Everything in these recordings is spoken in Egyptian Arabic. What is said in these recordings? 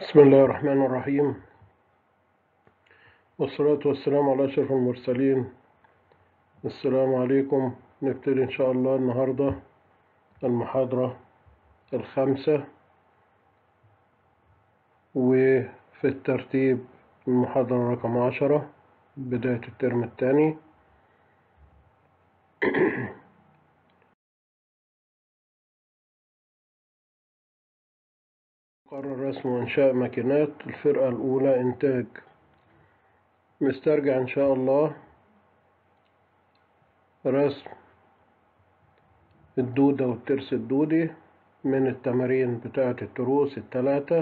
بسم الله الرحمن الرحيم والصلاة والسلام على أشرف المرسلين السلام عليكم نبتدي إن شاء الله النهاردة المحاضرة الخامسة وفي الترتيب المحاضرة رقم عشرة بداية الترم الثاني قرر رسم وإنشاء ماكينات الفرقة الأولى إنتاج نسترجع إن شاء الله رسم الدودة والترس الدودي من التمارين بتاعة التروس التلاتة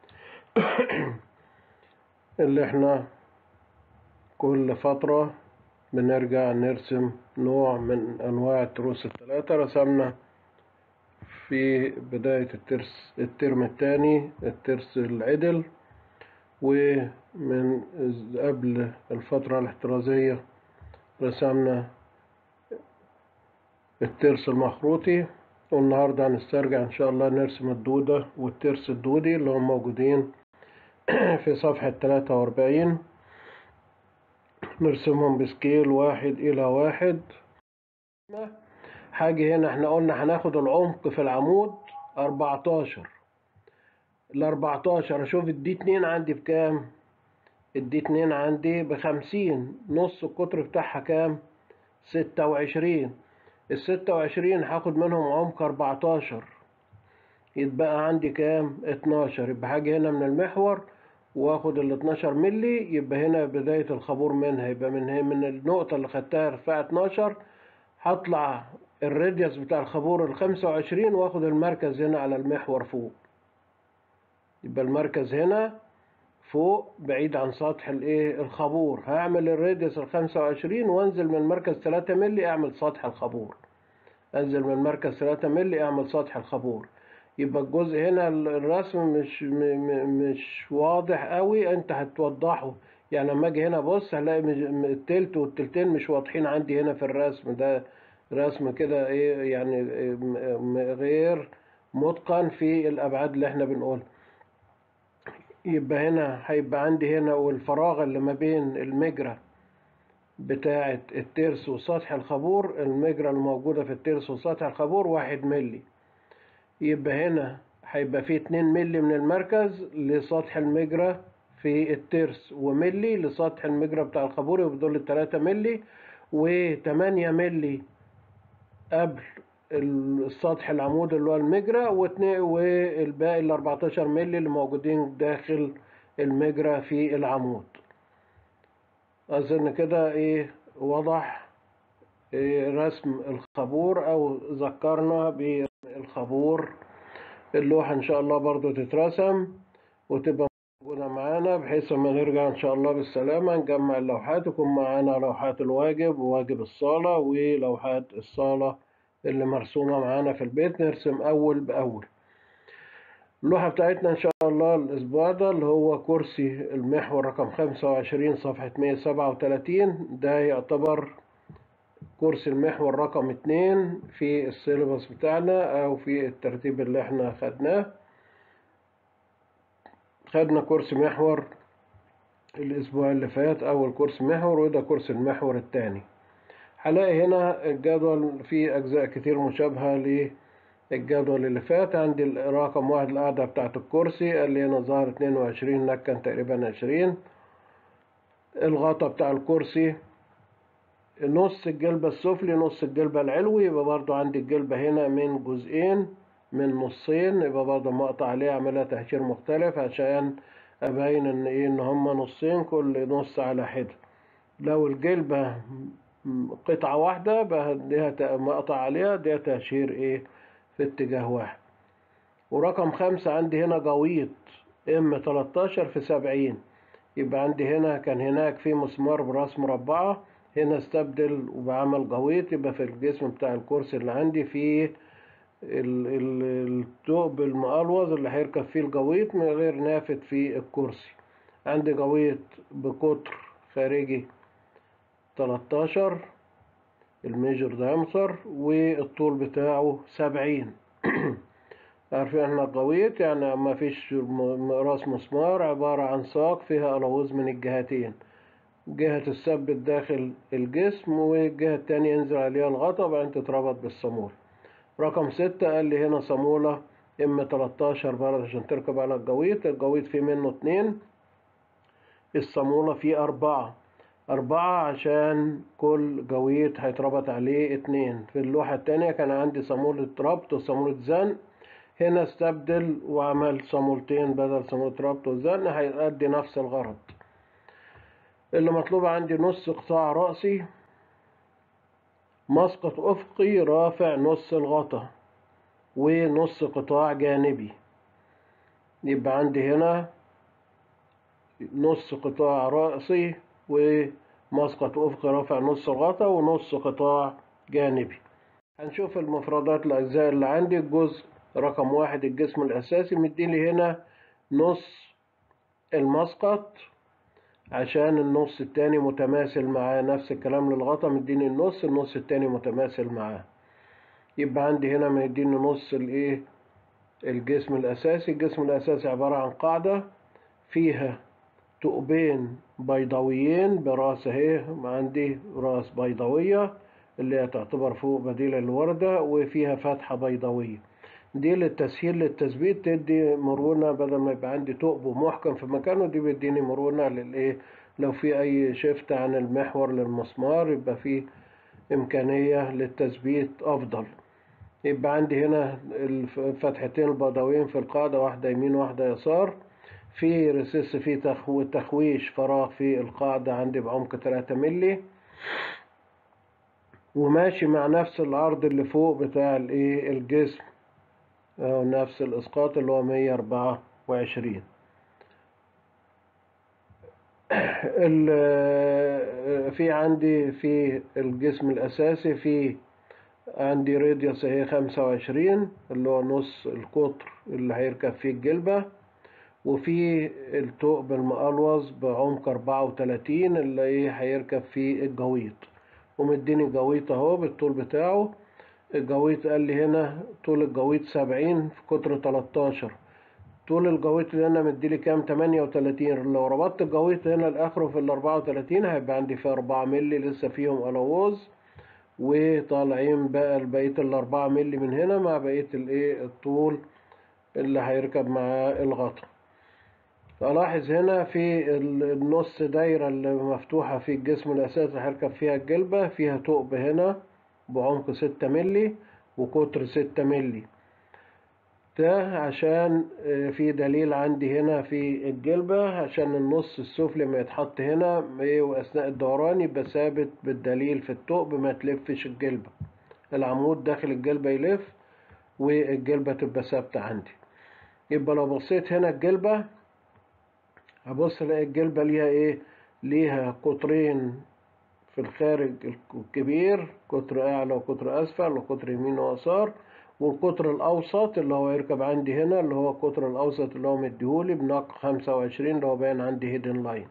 اللي احنا كل فترة بنرجع نرسم نوع من أنواع التروس التلاتة رسمنا في بداية الترس الترم الثاني الترس العدل ومن قبل الفترة الاحترازية رسمنا الترس المخروطي والنهاردة هنسترجع إن شاء الله نرسم الدودة والترس الدودي اللي هم موجودين في صفحة 43 نرسمهم بسكيل واحد إلى واحد حاجة هنا احنا قلنا هناخد العمق في العمود 14 ال 14 اشوف الدي 2 عندي بكام الدي 2 عندي بخمسين نص القطر بتاعها كام 26 ال 26 هاخد منهم عمق 14 يتبقى عندي كام 12 يبقى حاجة هنا من المحور واخد ال 12 ملي يبقى هنا بداية الخابور منها يبقى من من النقطة اللي خدتها ارتفاع 12 هطلع الراديوس بتاع الخابور ال 25 واخد المركز هنا على المحور فوق يبقى المركز هنا فوق بعيد عن سطح الايه الخابور هعمل الراديوس ال 25 وانزل من مركز 3 ملي اعمل سطح الخابور انزل من مركز 3 ملي اعمل سطح الخابور يبقى الجزء هنا الرسم مش مش واضح قوي انت هتوضحه يعني لما اجي هنا بص هلاقي التلت والتلتين مش واضحين عندي هنا في الرسم ده رسم كده ايه يعني غير متقن في الابعاد اللي احنا بنقولها يبقى هنا هيبقى عندي هنا والفراغ اللي ما بين المجرى بتاعة الترس وسطح الخابور المجرى الموجودة في الترس وسطح الخابور واحد ملي يبقى هنا هيبقى فيه اتنين ملي من المركز لسطح المجرى في الترس وملي لسطح المجرى بتاع الخابور يبقى دول التلاتة ملي وتمانية ملي قبل السطح العمود اللي هو المجرى والباقي ال 14 مللي اللي موجودين داخل المجرى في العمود أظن كده إيه وضح إيه رسم الخابور أو ذكرنا بالخابور اللوحة إن شاء الله برضو تترسم وتبقى موجودة معانا بحيث لما نرجع إن شاء الله بالسلامة نجمع اللوحات يكون معانا لوحات الواجب وواجب الصالة ولوحات الصالة اللي مرسومة معانا في البيت نرسم أول بأول اللوحة بتاعتنا إن شاء الله الأسبوع ده اللي هو كرسي المحور رقم خمسة وعشرين صفحة مية سبعة وتلاتين ده يعتبر كرسي المحور رقم اتنين في السيلبس بتاعنا أو في الترتيب اللي احنا خدناه خدنا كورس محور الأسبوع اللي فات أول كورس محور وده كورس المحور الثاني هلاقي هنا الجدول فيه أجزاء كتير مشابهة للجدول اللي فات عندي رقم واحد القاعدة بتاعت الكرسي اللي هنا ظهر اتنين وعشرين هناك كان تقريبا عشرين الغطا بتاع الكرسي نص الجلبة السفلي نص الجلبة العلوي يبقى برضو عندي الجلبة هنا من جزئين من نصين يبقى برضه مقطع عليه اعملها تهشير مختلف عشان ابين ان ايه ان هما نصين كل نص على حدة لو الجلبة قطعة واحدة بديها مقطع عليها دي تهشير ايه في اتجاه واحد ورقم خمسة عندي هنا جويط ام 13 في 70 يبقى عندي هنا كان هناك في مسمار براس مربعة هنا استبدل وبعمل جويط يبقى في الجسم بتاع الكرسي اللي عندي فيه الثقب المقلوظ اللي هيركب فيه الجويط من غير نافت في الكرسي عندي جويط بقطر خارجي 13 الميجر دايمتر والطول بتاعه 70 عارفين احنا الغويط يعني ما فيش م- راس مسمار عبارة عن ساق فيها ألوز من الجهتين جهة تثبت داخل الجسم والجهة التانية ينزل عليها الغطا وبعدين تتربط بالصامولة رقم ستة قال لي هنا صامولة ام 13 برد عشان تركب على الجويط الجويط فيه منه اتنين الصامولة فيه أربعة أربعة عشان كل جويط هيتربط عليه اتنين في اللوحة التانية كان عندي صامولة ربط وصامولة زنق هنا استبدل وعمل صامولتين بدل صامولة ربط وزنق هيؤدي نفس الغرض اللي مطلوب عندي نص قطاع رأسي مسقط أفقي رافع نص الغطا ونص قطاع جانبي يبقى عندي هنا نص قطاع رأسي ومسقط أفقي رافع نص الغطا ونص قطاع جانبي هنشوف المفردات الأجزاء اللي عندي الجزء رقم واحد الجسم الأساسي مديلي هنا نص المسقط عشان النص التاني متماثل معاه نفس الكلام للغطا مديني النص النص التاني متماثل معاه يبقى عندي هنا مديني نص الايه الجسم الأساسي الجسم الأساسي عبارة عن قاعدة فيها ثقبين بيضاويين براس اهي عندي راس بيضاوية اللي هي تعتبر فوق بديل الوردة وفيها فتحة بيضاوية دي للتسهيل للتثبيت تدي مرونة بدل ما يبقى عندي ثقب ومحكم في مكانه دي بيديني مرونة للايه لو في أي شفت عن المحور للمسمار يبقى في إمكانية للتثبيت أفضل يبقى عندي هنا الفتحتين البيضاويين في القاعدة واحدة يمين واحدة يسار في رسيس في تخو تخويش فراغ في القاعدة عندي بعمق 3 ملي وماشي مع نفس العرض اللي فوق بتاع الايه الجسم أو نفس الإسقاط اللي هو 124 في عندي في الجسم الأساسي في عندي راديوس اهي 25 اللي هو نص القطر اللي هيركب فيه الجلبة وفي الثقب المقلوظ بعمق 34 اللي ايه هيركب فيه الجويط ومديني الجويط اهو بالطول بتاعه الجويط قال لي هنا طول الجويط 70 في قطر 13 طول الجويط اللي هنا مديلي كام 38 لو ربطت الجويط هنا لاخره في ال 34 هيبقى عندي فيه 4 مللي لسه فيهم الووز وطالعين بقى بقية الأربعة مللي من هنا مع بقية الإيه الطول اللي هيركب معاه الغطا ألاحظ هنا في النص دايرة اللي مفتوحة في الجسم الأساسي هيركب فيها الجلبة فيها ثقب هنا بعمق ستة ملي وقطر ستة ملي ده عشان في دليل عندي هنا في الجلبة عشان النص السفلي ما يتحط هنا وأثناء الدوران يبقى ثابت بالدليل في الثقب ما تلفش الجلبة العمود داخل الجلبة يلف والجلبة تبقى ثابتة عندي يبقى لو بصيت هنا الجلبة هبص الاقي الجلبة ليها ايه ليها قطرين في الخارج الكبير قطر اعلى وقطر اسفل وقطر يمين ويسار والقطر الأوسط اللي هو يركب عندي هنا اللي هو القطر الأوسط اللي هو مديهولي بنق خمسة وعشرين اللي هو باين عندي هيدن لاين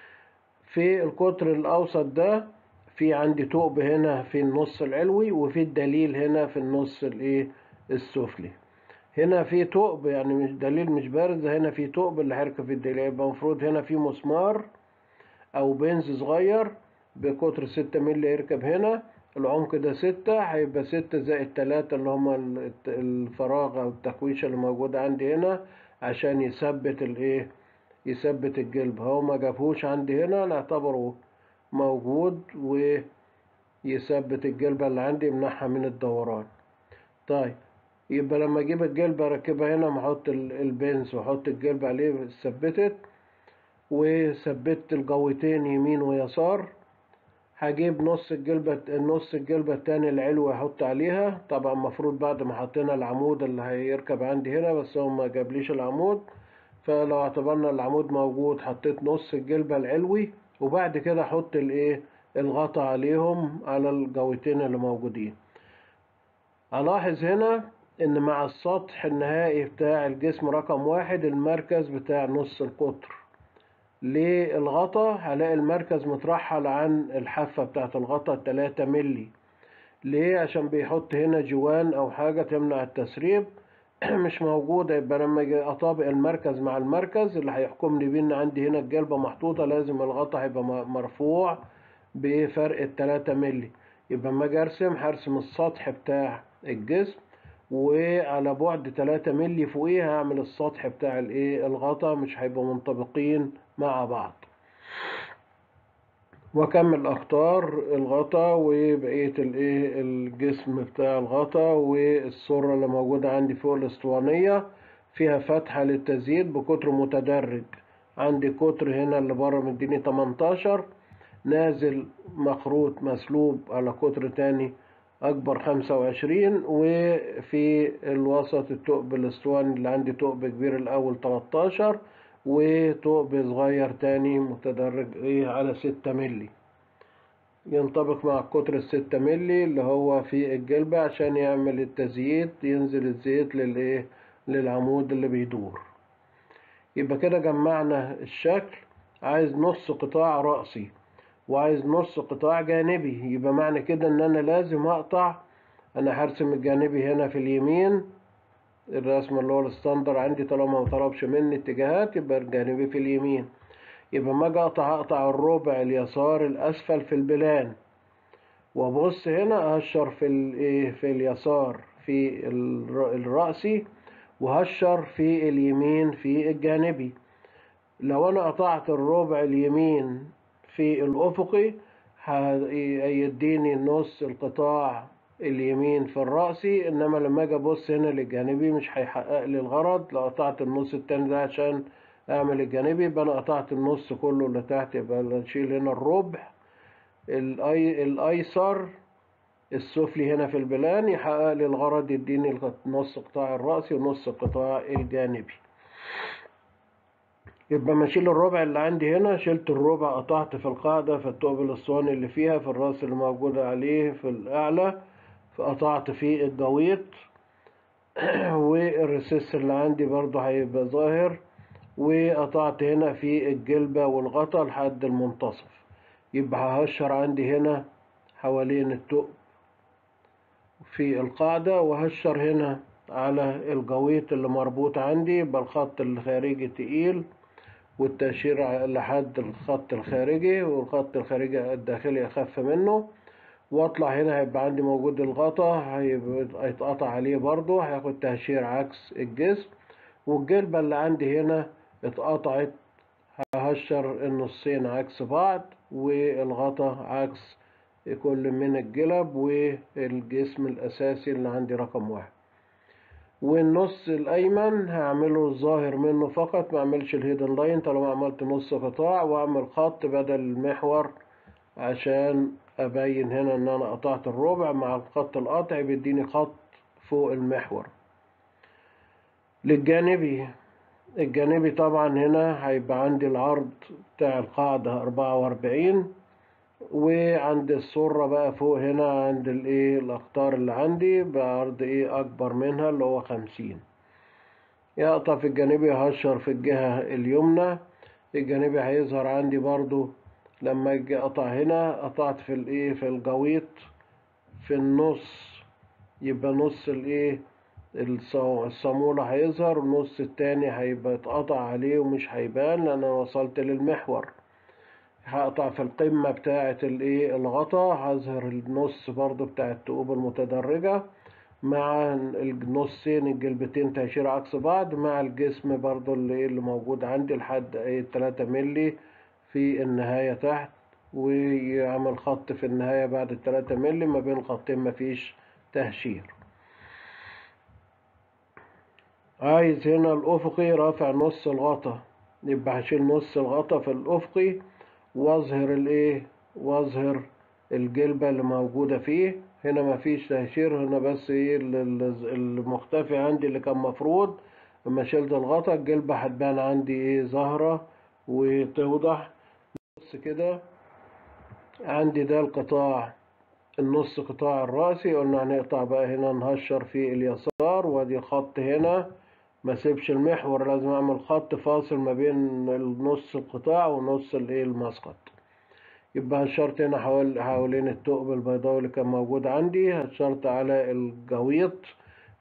في القطر الأوسط ده في عندي ثقب هنا في النص العلوي وفي الدليل هنا في النص الايه السفلي هنا في ثقب يعني مش دليل مش بارز هنا في ثقب اللي هيركب في الدليل يبقى المفروض هنا في مسمار أو بنز صغير بقطر ستة مللي يركب هنا العمق ده ستة هيبقى ستة زائد تلاتة اللي هما الفراغ أو التكويشة اللي موجودة عندي هنا عشان يثبت الإيه يثبت الجلب هو ما جابهوش عندي هنا نعتبره موجود ويثبت الجلبة اللي عندي يمنعها من الدوران طيب يبقى لما اجيب الجلبة اركبها هنا احط البنز واحط الجلبة عليه ثبتت وثبت الجوتين يمين ويسار هجيب نص الجلبة نص الجلبة التاني العلوي احط عليها طبعا المفروض بعد ما حطينا العمود اللي هيركب عندي هنا بس هو ما جابليش العمود فلو اعتبرنا العمود موجود حطيت نص الجلبة العلوي وبعد كده احط الايه الغطا عليهم على الجوتين اللي موجودين الاحظ هنا ان مع السطح النهائي بتاع الجسم رقم واحد المركز بتاع نص القطر للغطا هلاقي المركز مترحل عن الحافة بتاعت الغطا 3 ملي ليه عشان بيحط هنا جوان او حاجة تمنع التسريب مش موجودة يبقى لما اجي اطابق المركز مع المركز اللي هيحكمني بيه ان عندي هنا الجلبة محطوطة لازم الغطا هيبقى م- مرفوع بفرق التلاتة ملي يبقى اما اجي ارسم هرسم السطح بتاع الجسم وعلى بعد تلاتة ملي فوقيه هعمل السطح بتاع الايه الغطا مش هيبقوا منطبقين مع بعض واكمل اختار الغطا وبقيه الايه الجسم بتاع الغطا والسره اللي موجوده عندي فوق الاسطوانيه فيها فتحه للتزييد بقطر متدرج عندي قطر هنا اللي بره مديني 18 نازل مخروط مسلوب على قطر تاني اكبر 25 وفي الوسط الثقب الاسطواني اللي عندي ثقب كبير الاول 13 وثقب صغير تاني متدرج ايه على 6 ملي ينطبق مع قطر الستة ملي اللي هو في الجلبة عشان يعمل التزييت ينزل الزيت للايه للعمود اللي بيدور يبقى كده جمعنا الشكل عايز نص قطاع رأسي وعايز نص قطاع جانبي يبقى معنى كده ان انا لازم اقطع انا هرسم الجانبي هنا في اليمين الرسم اللي هو الستاندر عندي طالما ما طلبش مني اتجاهات يبقى الجانبي في اليمين يبقى ما اجي اقطع اقطع الربع اليسار الاسفل في البلان وابص هنا هشر في الايه في اليسار في الر- الرأسي وهشر في اليمين في الجانبي لو انا قطعت الربع اليمين في الافقي هيديني نص القطاع اليمين في الرأسي انما لما اجي ابص هنا للجانبي مش هيحقق لي الغرض لو قطعت النص التاني ده عشان اعمل الجانبي يبقى انا قطعت النص كله اللي تحت يبقى نشيل هنا الربع الأي الايسر السفلي هنا في البلان يحقق لي الغرض يديني الق- نص قطاع الرأسي ونص قطاع الجانبي يبقى ما اشيل الربع اللي عندي هنا شلت الربع قطعت في القاعدة في الثقب الاسطواني اللي فيها في الراس اللي موجودة عليه في الأعلى فقطعت فيه الجويط والرسيس اللي عندي برضو هيبقى ظاهر وقطعت هنا في الجلبة والغطا لحد المنتصف يبقى ههشر عندي هنا حوالين الثقب في القاعدة وهشر هنا على الجويط اللي مربوط عندي يبقى الخط الخارجي تقيل والتأشير ع- لحد الخط الخارجي والخط الخارجي الداخلي أخف منه واطلع هنا هيبقى عندي موجود الغطا هيبقى- هيتقطع عليه برضو هياخد تهشير عكس الجسم والجلبة اللي عندي هنا اتقطعت ههشر النصين عكس بعض والغطا عكس كل من الجلب والجسم الأساسي اللي عندي رقم واحد والنص الأيمن هعمله الظاهر منه فقط ما اعملش الهيدن لاين طالما عملت نص قطاع واعمل خط بدل المحور عشان أبين هنا إن أنا قطعت الربع مع الخط القطع بيديني خط فوق المحور للجانبي الجانبي طبعا هنا هيبقى عندي العرض بتاع القاعدة أربعة وأربعين وعند السرة بقى فوق هنا عند الايه الأقطار اللي عندي بعرض ايه أكبر منها اللي هو خمسين يقطع في الجانبي هشر في الجهة اليمنى الجانبي هيظهر عندي برضو لما اجي اقطع هنا قطعت في الايه في الجويط في النص يبقى نص الايه الص- الصامولة هيظهر والنص التاني هيبقى اتقطع عليه ومش هيبان لأن أنا وصلت للمحور هقطع في القمة بتاعة الايه الغطا هظهر النص برضو بتاع الثقوب المتدرجة مع النصين الجلبتين تهشير عكس بعض مع الجسم برضو اللي إيه اللي موجود عندي لحد ايه تلاتة ملي في النهاية تحت ويعمل خط في النهاية بعد التلاتة ملي ما بين الخطين مفيش تهشير عايز هنا الأفقي رافع نص الغطا يبقى هشيل نص الغطا في الأفقي واظهر الايه واظهر الجلبة اللي موجودة فيه هنا مفيش تهشير هنا بس ايه ال- ال- المختفي عندي اللي كان مفروض لما شلت الغطا الجلبة هتبان عندي ايه ظاهرة وتوضح بص كده عندي ده القطاع النص قطاع الرأسي قلنا هنقطع بقى هنا نهشر في اليسار وادي خط هنا ما سيبش المحور لازم اعمل خط فاصل ما بين النص القطاع ونص الايه المسقط يبقى هشرت هنا حوال حوالين الثقب البيضاوي اللي كان موجود عندي هشرت على الجويط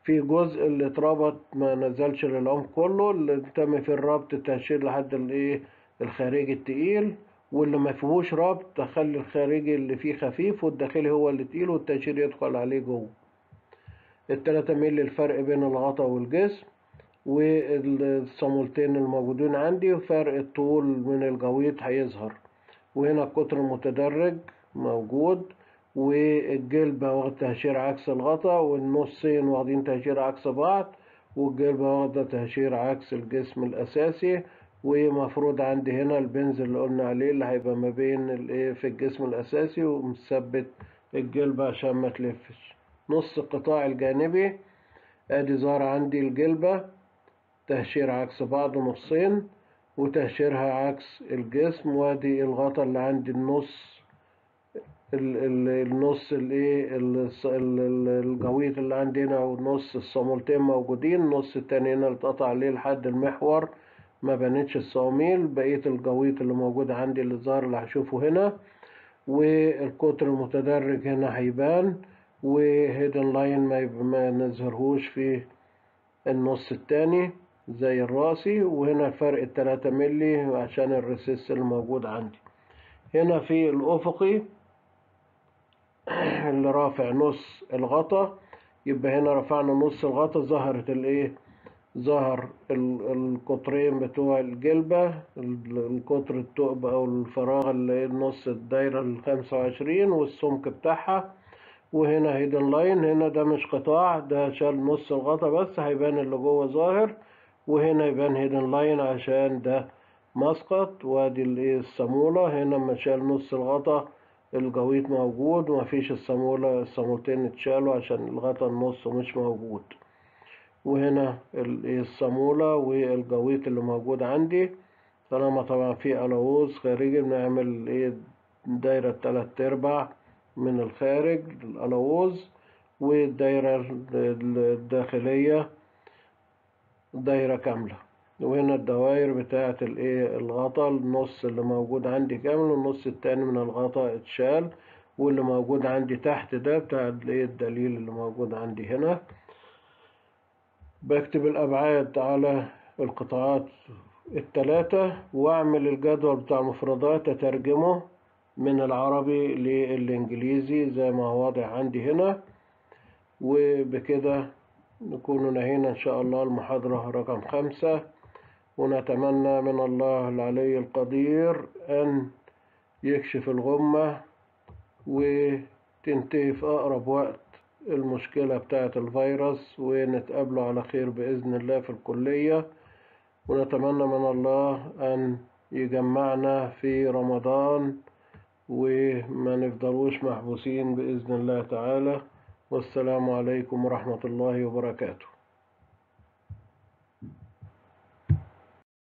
في جزء اللي اتربط ما نزلش للعمق كله اللي تم فيه الربط تهشير لحد الايه الخارجي التقيل واللي ما فيهوش ربط تخلي الخارجي اللي فيه خفيف والداخلي هو اللي تقيل والتهشير يدخل عليه جوه التلاتة مللي الفرق بين الغطا والجسم والصامولتين الموجودين عندي وفرق الطول من الجويط هيظهر وهنا القطر المتدرج موجود والجلبة واخد تهشير عكس الغطا والنصين واخدين تهشير عكس بعض والجلبة واخدة تهشير عكس الجسم الأساسي ومفروض عندي هنا البنز اللي قلنا عليه اللي هيبقى ما بين الايه في الجسم الأساسي ومثبت الجلبة عشان ما تلفش نص القطاع الجانبي ادي ظهر عندي الجلبة تهشير عكس بعض نصين وتهشيرها عكس الجسم وادي الغطا اللي عندي النص ال- ال- النص الايه الص- ال- ال- الجويط اللي عندي هنا ونص الصامولتين موجودين النص التاني هنا اللي اتقطع عليه لحد المحور ما بنتش الصواميل بقية الجويط اللي موجود عندي اللي ظهر اللي هشوفه هنا والقطر المتدرج هنا هيبان وهيدن لاين ما, يب- ما نظهرهوش في النص التاني زي الراسي وهنا فرق التلاتة ملي عشان الريسيس اللي موجود عندي هنا في الأفقي اللي رافع نص الغطا يبقى هنا رفعنا نص الغطا ظهرت الايه ظهر ال- القطرين بتوع الجلبة ال- القطر الثقب أو الفراغ اللي نص الدايرة الخمسة وعشرين والسمك بتاعها وهنا هيدن لاين هنا ده مش قطاع ده شال نص الغطا بس هيبان اللي جوه ظاهر وهنا يبان هيدن لاين عشان ده مسقط وادي الايه الصامولة هنا لما شال نص الغطا الجويط موجود ومفيش الصامولة الصامولتين اتشالوا عشان الغطا النص مش موجود وهنا ال- إيه الصامولة والجويط اللي موجود عندي طالما طبعا في ألوز خارجي بنعمل ايه دايرة تلات أرباع من الخارج الألوز والدايرة ال- الداخلية دايرة كاملة وهنا الدوائر بتاعة الايه الغطا النص اللي موجود عندي كامل والنص التاني من الغطا اتشال واللي موجود عندي تحت ده بتاع الايه الدليل اللي موجود عندي هنا بكتب الأبعاد على القطاعات التلاتة وأعمل الجدول بتاع المفردات أترجمه من العربي للإنجليزي زي ما هو واضح عندي هنا وبكده نكون نهينا إن شاء الله المحاضرة رقم خمسة ونتمنى من الله العلي القدير أن يكشف الغمة وتنتهي في أقرب وقت المشكلة بتاعة الفيروس ونتقابلوا على خير بإذن الله في الكلية ونتمنى من الله أن يجمعنا في رمضان وما نفضلوش محبوسين بإذن الله تعالى والسلام عليكم ورحمة الله وبركاته